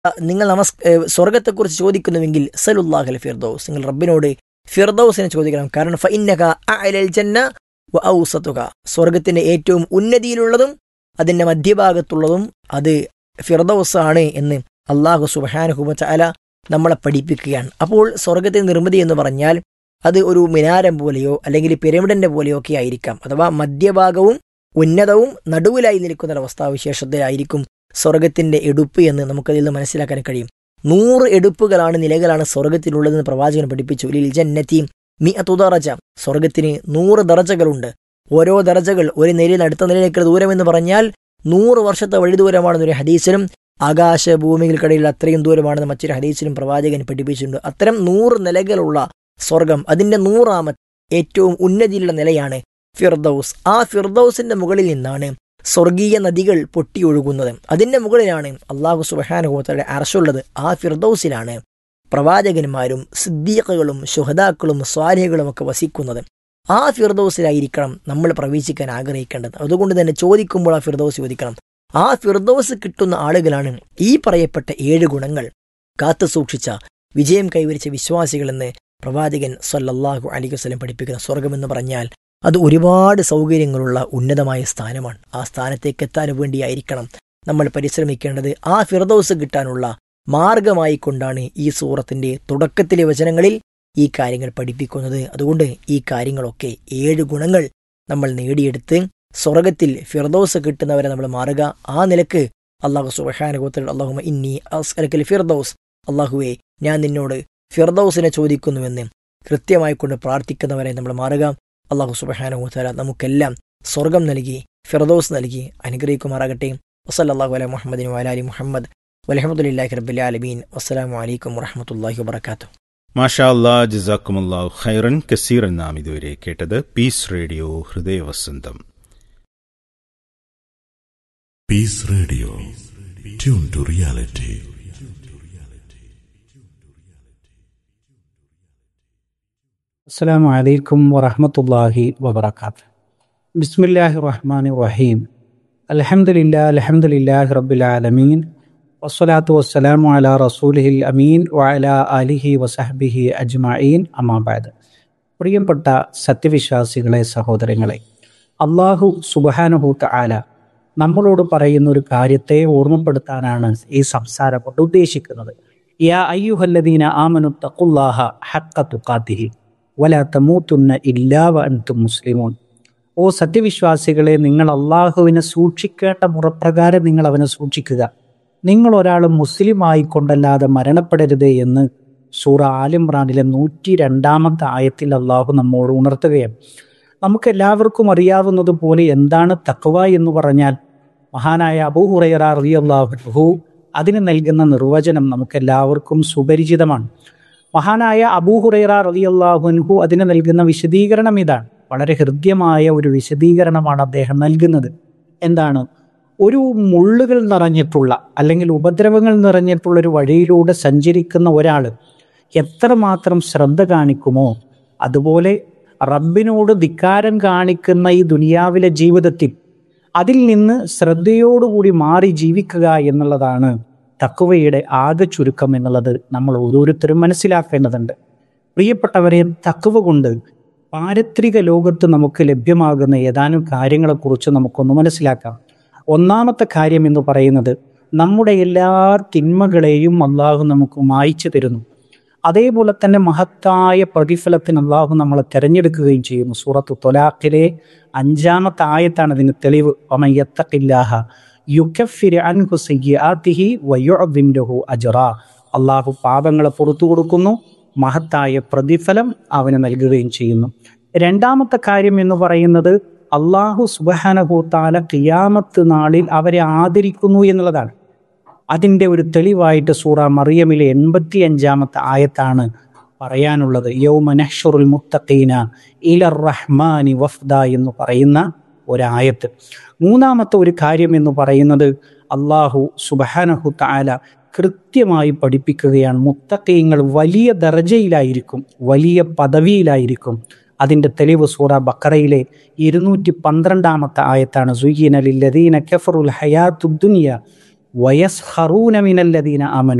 നിങ്ങൾ നമസ് ഏഹ് സ്വർഗത്തെക്കുറിച്ച് ചോദിക്കുന്നുവെങ്കിൽ സലുല്ലാഹൽ ഫിർദൌസ് നിങ്ങൾ റബ്ബിനോട് ഫിർദൌസിനെ ചോദിക്കണം കാരണം ഫഇന്നക അഅലൽ ജന്ന വ ഔസതുക സ്വർഗത്തിന്റെ ഏറ്റവും ഉന്നതിയിലുള്ളതും അതിന്റെ മധ്യഭാഗത്തുള്ളതും അത് ഫിർദൌസ് ആണ് എന്ന് അള്ളാഹു സുബ്ഹാനഹു വതആല നമ്മളെ പഠിപ്പിക്കുകയാണ് അപ്പോൾ സ്വർഗത്തിന്റെ നിർമ്മിതി എന്ന് പറഞ്ഞാൽ അത് ഒരു മിനാരം പോലെയോ അല്ലെങ്കിൽ പിരമിഡിന്റെ പോലെയോ ഒക്കെ ആയിരിക്കാം അഥവാ മധ്യഭാഗവും ഉന്നതവും നടുവിലായി നിൽക്കുന്ന ഒരു അവസ്ഥാവിശേഷത്തിലായിരിക്കും സ്വർഗത്തിന്റെ എടുപ്പ് എന്ന് നമുക്കതിൽ നിന്ന് മനസ്സിലാക്കാൻ കഴിയും നൂറ് എടുപ്പുകളാണ് നിലകളാണ് സ്വർഗത്തിലുള്ളതെന്ന് പ്രവാചകൻ പഠിപ്പിച്ചു ലിൽ ജന്നത്തി മി അതുദറജ സ്വർഗത്തിന് നൂറ് ദറജകളുണ്ട് ഓരോ ദറജകൾ ഒരു നിലയിൽ അടുത്ത നിലയിലേക്കുള്ള ദൂരം എന്ന് പറഞ്ഞാൽ നൂറ് വർഷത്തെ വഴി ദൂരമാണെന്ന് ഒരു ഹദീസിലും ആകാശ ഭൂമികൾക്കിടയിൽ അത്രയും ദൂരമാണെന്ന് മറ്റൊരു ഹദീസിലും പ്രവാചകൻ പഠിപ്പിച്ചിട്ടുണ്ട് അത്തരം നൂറ് നിലകളുള്ള സ്വർഗം അതിന്റെ നൂറാമത്തെ ഏറ്റവും ഉന്നതിയിലുള്ള നിലയാണ് ഫിർദൌസ് ആ ഫിർദൌസിന്റെ മുകളിൽ നിന്നാണ് സ്വർഗീയ നദികൾ പൊട്ടിയൊഴുകുന്നത് അതിന്റെ മുകളിലാണ് അള്ളാഹു സുബഹാനുഭവത്തയുടെ അറശുള്ളത് ആ ഫിർദൌസിലാണ് പ്രവാചകന്മാരും സിദ്ദീഖുകളും ശുഹദാക്കളും സ്വാലിഹകളും ഒക്കെ വസിക്കുന്നത് ആ ഫിർദൌസിലായിരിക്കണം നമ്മൾ പ്രവേശിക്കാൻ ആഗ്രഹിക്കേണ്ടത് അതുകൊണ്ട് തന്നെ ചോദിക്കുമ്പോൾ ആ ഫിർദൌസ് ചോദിക്കണം ആ ഫിർദൌസ് കിട്ടുന്ന ആളുകളാണ് ഈ പറയപ്പെട്ട ഏഴ് ഗുണങ്ങൾ കാത്തു സൂക്ഷിച്ച വിജയം കൈവരിച്ച വിശ്വാസികളെന്ന് പ്രവാചകൻ സല്ലല്ലാഹു അലൈഹി വസല്ലം പഠിപ്പിക്കുന്ന സ്വർഗമെന്ന് പറഞ്ഞാൽ അത് ഒരുപാട് സൗകര്യങ്ങളുള്ള ഉന്നതമായ സ്ഥാനമാണ് ആ സ്ഥാനത്തേക്ക് എത്താൻ വേണ്ടിയായിരിക്കണം നമ്മൾ പരിശ്രമിക്കേണ്ടത് ആ ഫിർദൌസ് കിട്ടാനുള്ള മാർഗമായി കൊണ്ടാണ് ഈ സൂറത്തിന്റെ തുടക്കത്തിലെ വചനങ്ങളിൽ ഈ കാര്യങ്ങൾ പഠിപ്പിക്കുന്നത് അതുകൊണ്ട് ഈ കാര്യങ്ങളൊക്കെ ഏഴ് ഗുണങ്ങൾ നമ്മൾ നേടിയെടുത്ത് സ്വർഗത്തിൽ ഫിർദൌസ് കിട്ടുന്നവരെ നമ്മൾ മാറുക ആ നിലക്ക് അള്ളാഹു സുബഹാനുഭവത്തിൽ അള്ളാഹുമ ഇന്നി അസ്കലക്കൽ ഫിർദൌസ് അള്ളാഹുവെ ഞാൻ നിന്നോട് ഫിർദൌസിനെ ചോദിക്കുന്നുവെന്ന് കൃത്യമായി കൊണ്ട് പ്രാർത്ഥിക്കുന്നവരെ നമ്മൾ മാറുക അള്ളാഹു സുബഹാനുഭവത്തല നമുക്കെല്ലാം സ്വർഗം നൽകി ഫിർദൌസ് നൽകി അനുഗ്രഹിക്കുമാറാകട്ടെ വസല്ലാഹു അല മുഹമ്മദിൻ വലാലി മുഹമ്മദ് വലഹമുല്ലാഹി റബ്ബിൽ ആലമീൻ വസ്സലാമു അലൈക്കും വറഹമത്തല്ലാഹി വബർക്കാത്തു മാഷാ അല്ലാ ജസാക്കുമുല്ലാഹു ഖൈറൻ കസീറൻ നാം ഇതുവരെ കേട്ടത് പീസ് റേഡിയോ ഹൃദയവസന്തം Peace Radio. Tune to reality. السلام عليكم ورحمة الله وبركاته بسم الله الرحمن الرحيم الحمد لله الحمد لله رب العالمين والصلاة والسلام على رسوله الأمين وعلى آله وصحبه أجمعين أما بعد പ്രിയപ്പെട്ട സത്യവിശ്വാസികളെ സഹോദരങ്ങളെ അള്ളാഹു സുബഹാനുഭൂത്ത ആല നമ്മളോട് പറയുന്ന ഒരു കാര്യത്തെ ഓർമ്മപ്പെടുത്താനാണ് ഈ സംസാരം കൊണ്ട് ഉദ്ദേശിക്കുന്നത് യാ അയ്യുഹല്ലദീന ആമനു തഖുല്ലാഹ ഹഖ തുഖാത്തിഹി വല തമൂത്തുന്ന ഇല്ലാവ അൻതും മുസ്ലിമൂൻ ഓ സത്യവിശ്വാസികളെ നിങ്ങൾ അള്ളാഹുവിനെ സൂക്ഷിക്കേണ്ട മുറപ്രകാരം നിങ്ങൾ അവനെ സൂക്ഷിക്കുക നിങ്ങൾ ഒരാൾ മുസ്ലിം ആയിക്കൊണ്ടല്ലാതെ മരണപ്പെടരുത് എന്ന് സൂറ ആലിമ്രാനിലെ നൂറ്റി രണ്ടാമത്തെ ആയത്തിൽ അള്ളാഹു നമ്മോട് ഉണർത്തുകയാണ് നമുക്ക് എല്ലാവർക്കും അറിയാവുന്നതുപോലെ എന്താണ് തക്വ എന്ന് പറഞ്ഞാൽ മഹാനായ അബൂ ഹുറൈറ റളിയല്ലാഹു അതിന് നൽകുന്ന നിർവചനം നമുക്കെല്ലാവർക്കും സുപരിചിതമാണ് മഹാനായ അബൂ ഹുറൈറ റളിയല്ലാഹുൻഹു അതിന് നൽകുന്ന വിശദീകരണം ഇതാണ് വളരെ ഹൃദ്യമായ ഒരു വിശദീകരണമാണ് അദ്ദേഹം നൽകുന്നത് എന്താണ് ഒരു മുള്ളുകൾ നിറഞ്ഞിട്ടുള്ള അല്ലെങ്കിൽ ഉപദ്രവങ്ങൾ നിറഞ്ഞിട്ടുള്ള ഒരു വഴിയിലൂടെ സഞ്ചരിക്കുന്ന ഒരാൾ എത്രമാത്രം ശ്രദ്ധ കാണിക്കുമോ അതുപോലെ റബ്ബിനോട് ധിക്കാരം കാണിക്കുന്ന ഈ ദുനിയാവിലെ ജീവിതത്തിൽ അതിൽ നിന്ന് ശ്രദ്ധയോടുകൂടി മാറി ജീവിക്കുക എന്നുള്ളതാണ് തക്കുവയുടെ ആകെ ചുരുക്കം എന്നുള്ളത് നമ്മൾ ഓരോരുത്തരും മനസ്സിലാക്കേണ്ടതുണ്ട് പ്രിയപ്പെട്ടവരെ തക്കുവ കൊണ്ട് പാരത്രിക ലോകത്ത് നമുക്ക് ലഭ്യമാകുന്ന ഏതാനും കാര്യങ്ങളെക്കുറിച്ച് നമുക്കൊന്ന് മനസ്സിലാക്കാം ഒന്നാമത്തെ കാര്യം എന്ന് പറയുന്നത് നമ്മുടെ എല്ലാ തിന്മകളെയും അള്ളാഹു നമുക്ക് മായ്ച്ചു തരുന്നു അതേപോലെ തന്നെ മഹത്തായ പ്രതിഫലത്തിന് അള്ളാഹു നമ്മളെ തിരഞ്ഞെടുക്കുകയും ചെയ്യുന്നു സൂറത്ത് തൊലാഖിലെ അഞ്ചാമത്തെ ആയത്താണ് ഇതിന് തെളിവ് ഒമയത്തക്കില്ലാഹ യുക്കഫിർ അൻഹു സയ്യാത്തിഹി വയുഅദ്ദിം ലഹു അജ്റ അള്ളാഹു പാപങ്ങളെ പുറത്തു കൊടുക്കുന്നു മഹത്തായ പ്രതിഫലം അവന് നൽകുകയും ചെയ്യുന്നു രണ്ടാമത്തെ കാര്യം എന്ന് പറയുന്നത് അള്ളാഹു സുബഹാനഹൂത്താല കിയാമത്ത് നാളിൽ അവരെ ആദരിക്കുന്നു എന്നുള്ളതാണ് അതിൻ്റെ ഒരു തെളിവായിട്ട് സൂറ മറിയമിലെ എൺപത്തി അഞ്ചാമത്തെ ആയത്താണ് പറയാനുള്ളത് യൗമനഷുറുൽ മുത്തഖീന ഇലർ റഹ്മാനി വഫ്ദ എന്ന് പറയുന്ന ഒരായത്ത് മൂന്നാമത്തെ ഒരു കാര്യം എന്ന് പറയുന്നത് അള്ളാഹു സുബഹാനഹു താല കൃത്യമായി പഠിപ്പിക്കുകയാണ് മുത്തക്കീങ്ങൾ വലിയ ദർജയിലായിരിക്കും വലിയ പദവിയിലായിരിക്കും അതിൻ്റെ തെളിവ് സൂറ ബക്കറയിലെ ഇരുന്നൂറ്റി പന്ത്രണ്ടാമത്തെ ആയത്താണ് സുയ്യീന ലില്ലദീന കഫറുൽ ഹയാത്തു ദുനിയ വയസ്ഹറൂന മിനല്ലദീന ആമനു